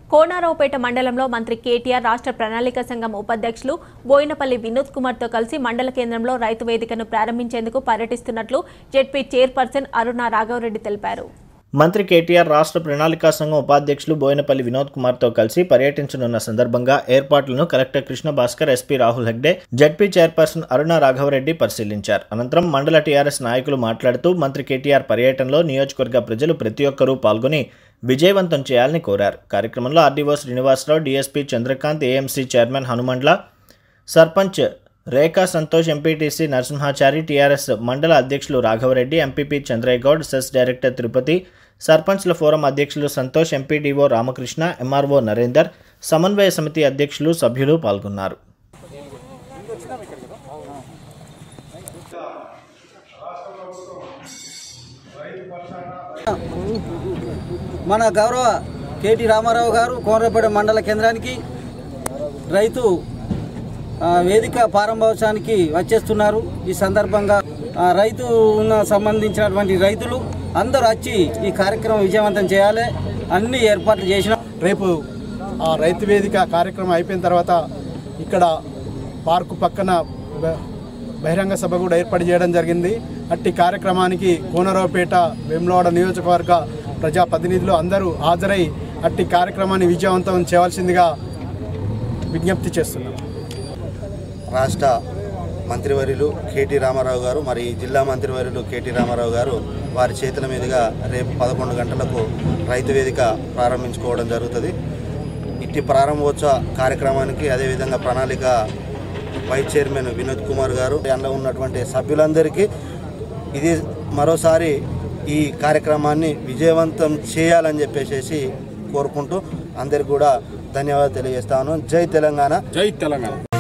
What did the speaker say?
కోనారావుపేట మండలంలో మంత్రి కేటీఆర్ రాష్ట్ర ప్రణాళిక సంఘం ఉపాధ్యక్షులు బోయినపల్లి వినోద్ కుమార్తో కలిసి మండల కేంద్రంలో రైతు వేదికను ప్రారంభించేందుకు పర్యటిస్తున్నట్లు జెడ్పీ చైర్పర్సన్ అరుణ రాఘవరెడ్డి తెలిపారు మంత్రి కేటీఆర్ రాష్ట్ర ప్రణాళికా సంఘం ఉపాధ్యక్షులు బోయినపల్లి వినోద్ కుమార్తో కలిసి పర్యటించనున్న సందర్భంగా ఏర్పాట్లను collector Krishna Bhaskar SP Rahul Hegde ZP chairperson Aruna Raghava Reddy పరిశీలించారు అనంతరం మండల టీఆర్ఎస్ నాయకులు మాట్లాడుతూ మంత్రి కేటీఆర్ పర్యటనలో నియోజకవర్గ ప్రజలు ప్రతి ఒక్కరూ పాల్గొని విజయవంతం చేయాలని కోరారు కార్యక్రమంలో RDO Srinivasa Rao DSP Chandrakant AMC chairman Hanumandla sarpanch Rekha Santosh MPTC Narasimhachari TRS మండల అధ్యక్షులు Raghava Reddy MPP Chandraiah Goud cess director Tirupati సర్పంచ్ల ఫోరం అధ్యక్షులు సంతోష్ ఎంపీడీఓ రామకృష్ణ ఎంఆర్ఓ నరేందర్ సమన్వయ సమితి అధ్యక్షులు సభ్యులు పాల్గొన్నారు మన గౌరవ కేటీ రామారావు గారు కోనరపేట మండల కేంద్రానికి రైతు ఆ, వేదిక ప్రారంభోత్సవానికి వచ్చేస్తున్నారు ఈ సందర్భంగా ఆ, రైతు ఉన్న సంబంధించినటువంటి రైతులు అందరూ వచ్చి ఈ కార్యక్రమం విజయవంతం చేయాలి అన్ని ఏర్పాట్లు చేసిన రేపు ఆ రైతు వేదిక కార్యక్రమం అయిపోయిన తర్వాత ఇక్కడ పార్కు పక్కన బ- బహిరంగ సభ కూడా ఏర్పాటు చేయడం జరిగింది అట్టి కార్యక్రమానికి కోనరావుపేట వేములవాడ నియోజకవర్గ ప్రజాప్రతినిధులు అందరూ హాజరై అట్టి కార్యక్రమాన్ని విజయవంతం చేయవలసిందిగా విజ్ఞప్తి చేస్తున్నాం రాష్ట్ర మంత్రివర్యులు కేటీ రామారావు గారు మరి జిల్లా మంత్రివర్యులు కేటీ రామారావు గారు వారి చేతుల మీదుగా రేపు పదకొండు గంటలకు రైతు వేదిక ప్రారంభించుకోవడం జరుగుతుంది ఇట్టి ప్రారంభోత్సవ కార్యక్రమానికి అదేవిధంగా ప్రణాళిక వైస్ చైర్మన్ వినోద్ కుమార్ గారు అందులో ఉన్నటువంటి సభ్యులందరికీ ఇది మరోసారి ఈ కార్యక్రమాన్ని విజయవంతం చేయాలని చెప్పేసి కోరుకుంటూ అందరికి కూడా ధన్యవాదాలు తెలియజేస్తాను జై తెలంగాణ జై తెలంగాణ